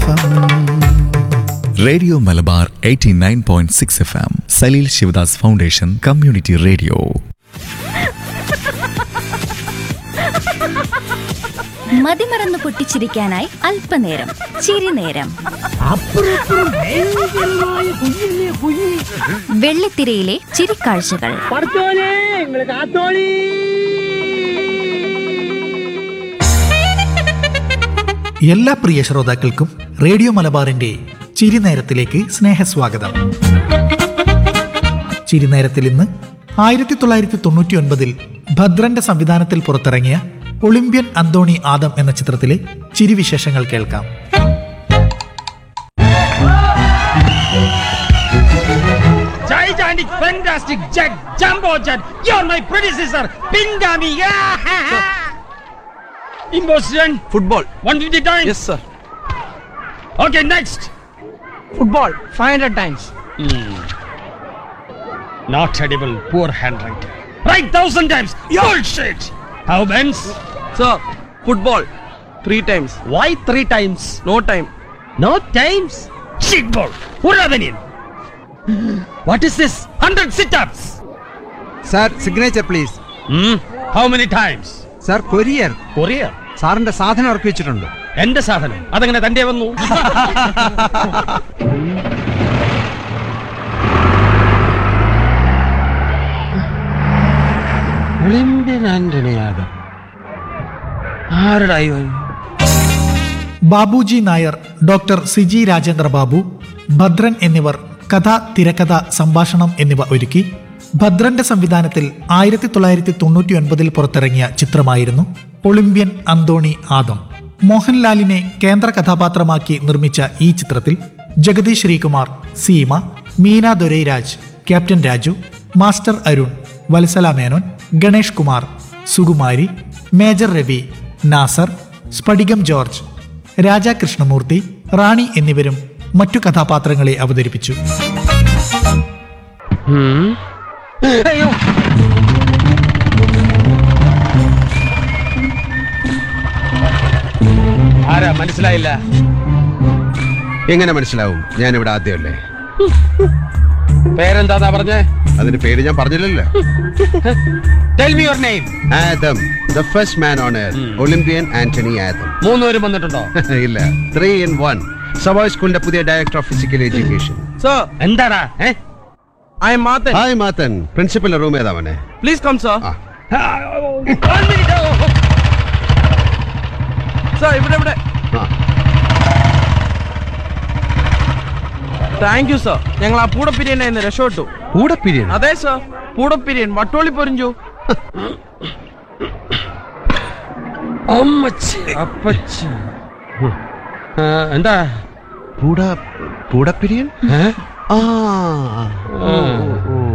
M radio Malabar 89.6 F M Salil Sivadas foundation community radio മതിമറന്ന് പൊട്ടിച്ചിരിക്കാനായി അല്പനേരം ചിരിനേരം വെള്ളിത്തിരയിലെ ചിരിക്കാഴ്ചകൾ പഠിച്ചോനെ നിങ്ങള് കാത്തോളി എല്ലാ പ്രിയ ശ്രോതാക്കൾക്കും റേഡിയോ മലബാറിന്റെ ചിരിനേരത്തിലേക്ക് സ്നേഹസ്വാഗതം ചിരിനേരത്തിൽ ഇന്ന് ആയിരത്തി തൊള്ളായിരത്തി തൊണ്ണൂറ്റി ഒൻപതിൽ ഭദ്രന്റെ സംവിധാനത്തിൽ പുറത്തിറങ്ങിയ ഒളിമ്പ്യൻ അന്തോണി ആദം എന്ന ചിത്രത്തിലെ ചിരിവിശേഷങ്ങൾ കേൾക്കാം gigantic, fantastic jet, jumbo jet. You're my predecessor, Pingami. Imposition. Football 150 times. Yes sir Okay, next. Football five hundred times Not edible. Poor handwriting. Write thousand times. Bullshit. How Benz? Sir football three times Why three times? No time No times. Shit ball. Uravenin. What is this? Hundred sit-ups. Sir signature please Hmm. How many times? Sir courier Courier. സാറിന്റെ സാധനം ഇറക്കി വെച്ചിട്ടുണ്ട് എന്റെ സാധനം അതങ്ങനെ തന്റെ വന്നു Olympian ആന്റണിയാകും ആരുടെ ബാബുജി നായർ ഡോക്ടർ സിജി രാജേന്ദ്ര ബാബു ഭദ്രൻ എന്നിവർ കഥ തിരക്കഥ സംഭാഷണം എന്നിവ ഒരുക്കി ഭദ്രന്റെ സംവിധാനത്തിൽ ആയിരത്തി തൊള്ളായിരത്തി തൊണ്ണൂറ്റി ഒൻപതിൽ പുറത്തിറങ്ങിയ ചിത്രമായിരുന്നു ഒളിമ്പ്യൻ അന്തോണി ആദം മോഹൻലാലിനെ കേന്ദ്ര കഥാപാത്രമാക്കി നിർമ്മിച്ച ഈ ചിത്രത്തിൽ Jagadish Sreekumar Seema Meena Dorairaj captain Raju master Arun Vatsala Menon Ganesh Kumar Sukumari major Ravi Nassar Spadikam George Raja Krishnamoorthy Rani എന്നിവരും മറ്റു കഥാപാത്രങ്ങളെ അവതരിപ്പിച്ചു ആരാ മനസ്സിലായില്ല എങ്ങനെ മനസ്സിലാവും ഞാൻ ഇവിടെ ആദ്യമല്ലേ പേരെന്താന്നാ പറഞ്ഞേ അതിന്റെ പേര് ഞാൻ പറഞ്ഞില്ലല്ലോ tell me your name Adam the first man on air Olympian Antony Adam മൂന്നുപേരും വന്നിട്ടുണ്ടോ ഇല്ല ത്രീ ഇൻ വൺ സവായ് സ്കൂളിന്റെ പുതിയ director of physical education sir എന്താടാ hey I am Mathan hi Mathan പ്രിൻസിപ്പലിന്റെ റൂം ഏതാവനെ please come sir ah One minute. Oh, sir ഇവിടെ ഇവിടെ ആ താങ്ക് യു സർ ഞങ്ങൾ ആ പൂടപ്പിരിയനെ ഇന്ന് രക്ഷപ്പെട്ടു കൂടെ പിരിയണം അതെ സർ പൂടപ്പിരിയൻ വട്ടോളി പൊരിഞ്ചു അമ്മച്ചി അപ്പച്ചി ആ, എന്താ പൂട പൂടപ്പിരിയൻ ഏ? ആ ഓ, ഓ, ഓ.